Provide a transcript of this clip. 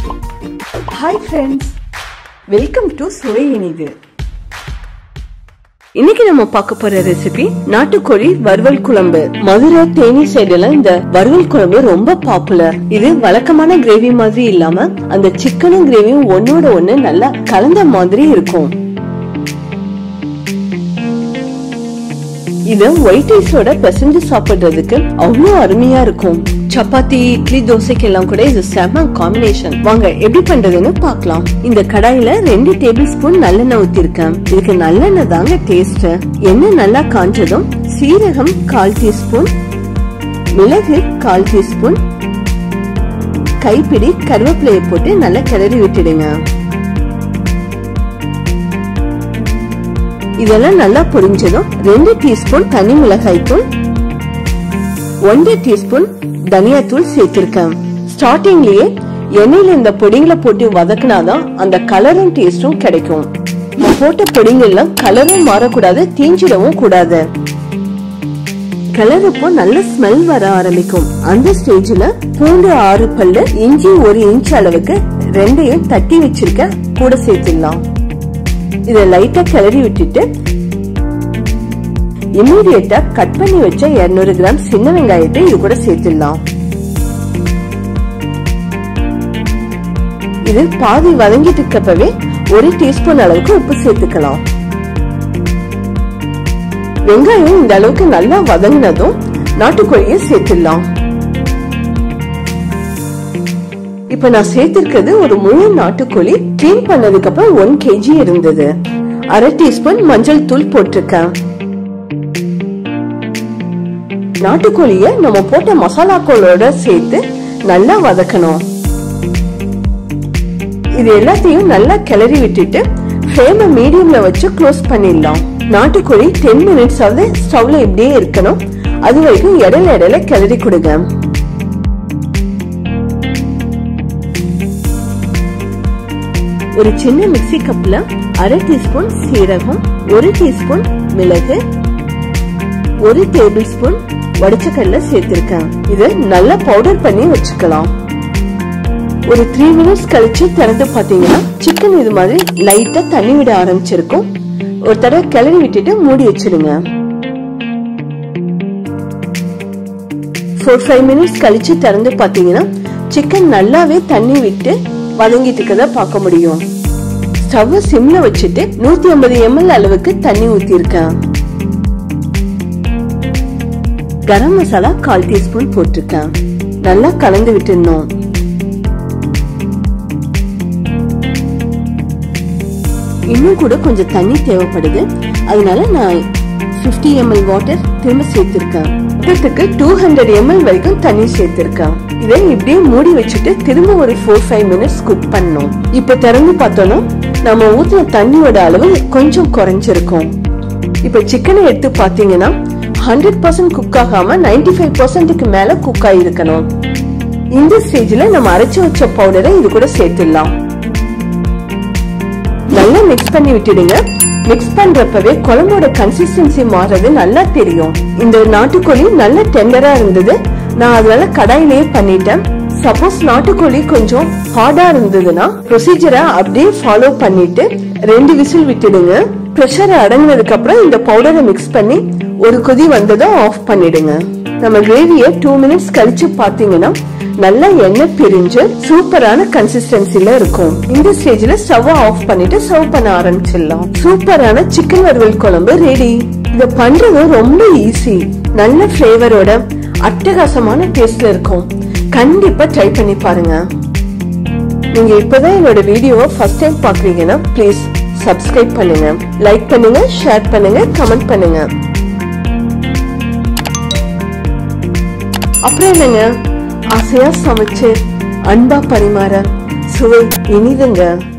hi friends welcome to சுவை இனிது இன்னைக்கு நம்ம பார்க்க போற ரெசிபி நாட்டுக்கோழி வறுவல் குழம்பு மதுரை தேனி சைடுல இந்த வறுவல் குழம்பு ரொம்ப பாப்புலர் இது வழக்கமான கிரேவி மாதிரி இல்லாம அந்த சிக்கனும் கிரேவியும் ஒன்னோட ஒண்ணு நல்லா கலந்த மாதிரி இருக்கும் இது ஒயிட் ரைஸோட பிசைஞ்சு சாப்பிடுறதுக்கு அவ்வளவு அருமையா இருக்கும் சப்பாத்தி இட்லி தோசைக்கு எல்லாம் கூட இது செம காம்பினேஷன் வாங்க எப்படி பண்றதுன்னு பார்க்கலாம் இந்த கடாயில ரெண்டு டேபிள் ஸ்பூன் நல்லெண்ணெய் ஊத்திருக்கேன் இதுக்கு நல்லெண்ணெய் தாங்க டேஸ்ட் எண்ணெய் நல்லா காஞ்சதும் சீரகம் கால் டீஸ்பூன் மிளகு கால் டீஸ்பூன் கைப்பிடி கருவேப்பிலையை போட்டு நல்லா கிளறி விட்டுடுங்க இதெல்லாம் நல்லா பொரிஞ்சதும் ரெண்டு டீஸ்பூன் தனி மிளகாய் தூள் ஒன்றரை டீஸ்பூன் தனியாத்தூள் சேர்த்திருக்கேன் ஸ்டார்டிங்லயே எண்ணெயில இந்த பொடிங்களை போட்டு வதக்குனாதான் அந்த கலரும் டேஸ்டும் கிடைக்கும் நம்ம போட்ட பொடிங்கள்லாம் கலரும் மாறக்கூடாது தீஞ்சிடவும் கூடாது கிளறப்போ நல்ல ஸ்மெல் வர ஆரம்பிக்கும் அந்த ஸ்டேஜ்ல பூண்டு ஆறு பல்லு இஞ்சி ஒரு இன்ச் அளவுக்கு ரெண்டையும் தட்டி வச்சிருக்க கூட சேர்த்துடலாம் இத லைட்டா கிளறி விட்டுட்டு இம்மீடியட்டா கட் பண்ணி வச்ச 200 கிராம் சின்ன வெங்காயத்தை இது கூட சேர்த்துடலாம் இது பாதி வதங்கிட்டு இருக்கப்பவே ஒரு டீஸ்பூன் அளவுக்கு உப்பு சேர்த்துக்கலாம் வெங்காயம் இந்த அளவுக்கு நல்லா வதங்கினதும் நாட்டுக்கோழியை சேர்த்துடலாம் இப்ப நான் சேர்த்திருக்கிறது ஒரு முழு நாட்டுக்கோழி கிளீன் பண்ணதுக்கு அப்புறம் ஒன் கேஜி இருந்தது அரை டீஸ்பூன் மஞ்சள் தூள் போட்டிருக்கேன் நாட்டுக்கோழிய நம்ம போட்ட மசாலாக்களோட சேர்த்து நல்லா வதக்கணும் இது எல்லாத்தையும் நல்லா கிளறி விட்டுட்டு ஃப்ளேம மீடியம்ல வச்சு க்ளோஸ் பண்ணிடலாம் நாட்டுக்கோழி டென் மினிட்ஸ் ஆகுது ஸ்டவ்ல இப்படியே இருக்கணும் அது வரைக்கும் இடையில இடையில கிளறி கொடுங்க ஒரு சின்ன மிக்சி கப்ல அரை டீஸ்பூன் சீரகம் ஒரு டீஸ்பூன் மிளகு ஒரு டேபிள் ஸ்பூன் வடிச்சக்கல்ல சேர்த்திருக்கேன் இது நல்லா பவுடர் பண்ணி வச்சுக்கலாம் ஒரு த்ரீ மினிட்ஸ் கழிச்சு திறந்து பாத்தீங்கன்னா சிக்கன் இது மாதிரி லைட்டா தண்ணி விட ஆரம்பிச்சிருக்கும் ஒரு தடவை கிளறி விட்டுட்டு மூடி வச்சிடுங்க ஃபோர் ஃபைவ் மினிட்ஸ் கழிச்சு திறந்து பாத்தீங்கன்னா சிக்கன் நல்லாவே தண்ணி விட்டு வதங்கிட்டு இருக்கத பார்க்க முடியும் ஸ்டவ் சிம்ல வச்சுட்டு நூத்தி ஐம்பது எம்எல் அளவுக்கு தண்ணி ஊத்தி இருக்கேன் கரம் மசாலா கால் டீஸ்பூன் போட்டிருக்கேன் நல்லா கலந்து விட்டுருந்தோம் இன்னும் கூட கொஞ்சம் தண்ணி தேவைப்படுது அதனால நான் 50 எம்எல் வாட்டர் திரும்ப சேர்த்திருக்கேன் மொத்தத்துக்கு டூ ஹண்ட்ரட் எம்எல் வரைக்கும் தண்ணி சேர்த்திருக்கேன் இதை இப்படியே மூடி வச்சுட்டு திரும்ப ஒரு ஃபோர் ஃபைவ் மினிட்ஸ் குக் பண்ணணும் இப்ப திறந்து பார்த்தோம்னா நம்ம ஊத்துன தண்ணியோட அளவு கொஞ்சம் குறைஞ்சிருக்கும் இப்ப சிக்கனை எடுத்து பாத்தீங்கன்னா ஹண்ட்ரட் பர்சன்ட் குக் ஆகாம நைன்டி ஃபைவ் பர்சன்ட்டுக்கு மேல குக் ஆயிருக்கணும் இந்த ஸ்டேஜ்ல நம்ம அரைச்சு வச்ச பவுடரை இது கூட சேர்த்துடலாம் நல்லா மிக்ஸ் பண்ணி விட்டுடுங்க மிக்ஸ் பண்றப்பவே குழம்போட கன்சிஸ்டன்சி மாறது நல்லா தெரியும் இந்த நாட்டுக்கோழி நல்ல டெண்டரா இருந்தது நான் அதனால கடாயிலேயே பண்ணிட்டேன் சப்போஸ் நாட்டுக்கோழி கொஞ்சம் ஹார்டா இருந்ததுன்னா ப்ரொசீஜரை அப்படியே ஃபாலோ பண்ணிட்டு ரெண்டு விசில் விட்டுடுங்க ப்ரெஷர் அடங்கினதுக்கு அப்புறம் இந்த பவுடரை மிக்ஸ் பண்ணி ஒரு கொதி வந்ததும் ஆஃப் பண்ணிடுங்க நம்ம கிரேவிய டூ மினிட்ஸ் கழிச்சு பாத்தீங்கன்னா நல்லா எண்ணெய் பிரிஞ்சு சூப்பரான கன்சிஸ்டன்சில இருக்கும் இந்த ஸ்டேஜ்ல ஸ்டவ் ஆஃப் பண்ணிட்டு சர்வ் பண்ண ஆரம்பிச்சிடலாம் சூப்பரான சிக்கன் வறுவல் குழம்பு ரெடி இத பண்றது ரொம்ப ஈஸி நல்ல ஃபிளேவரோட அட்டகாசமான டேஸ்ட்ல இருக்கும் கண்டிப்பா ட்ரை பண்ணி பாருங்க நீங்க இப்பதான் என்னோட வீடியோவை ஃபர்ஸ்ட் டைம் பாக்குறீங்கன்னா ப்ளீஸ் சப்ஸ்கிரைப் பண்ணுங்க லைக் பண்ணுங்க ஷேர் பண்ணுங்க கமெண்ட் பண்ணுங்க அப்புறம் என்னங்க ஆசையா சமைச்சு அன்பா பரிமாற சுவை இனிதுங்க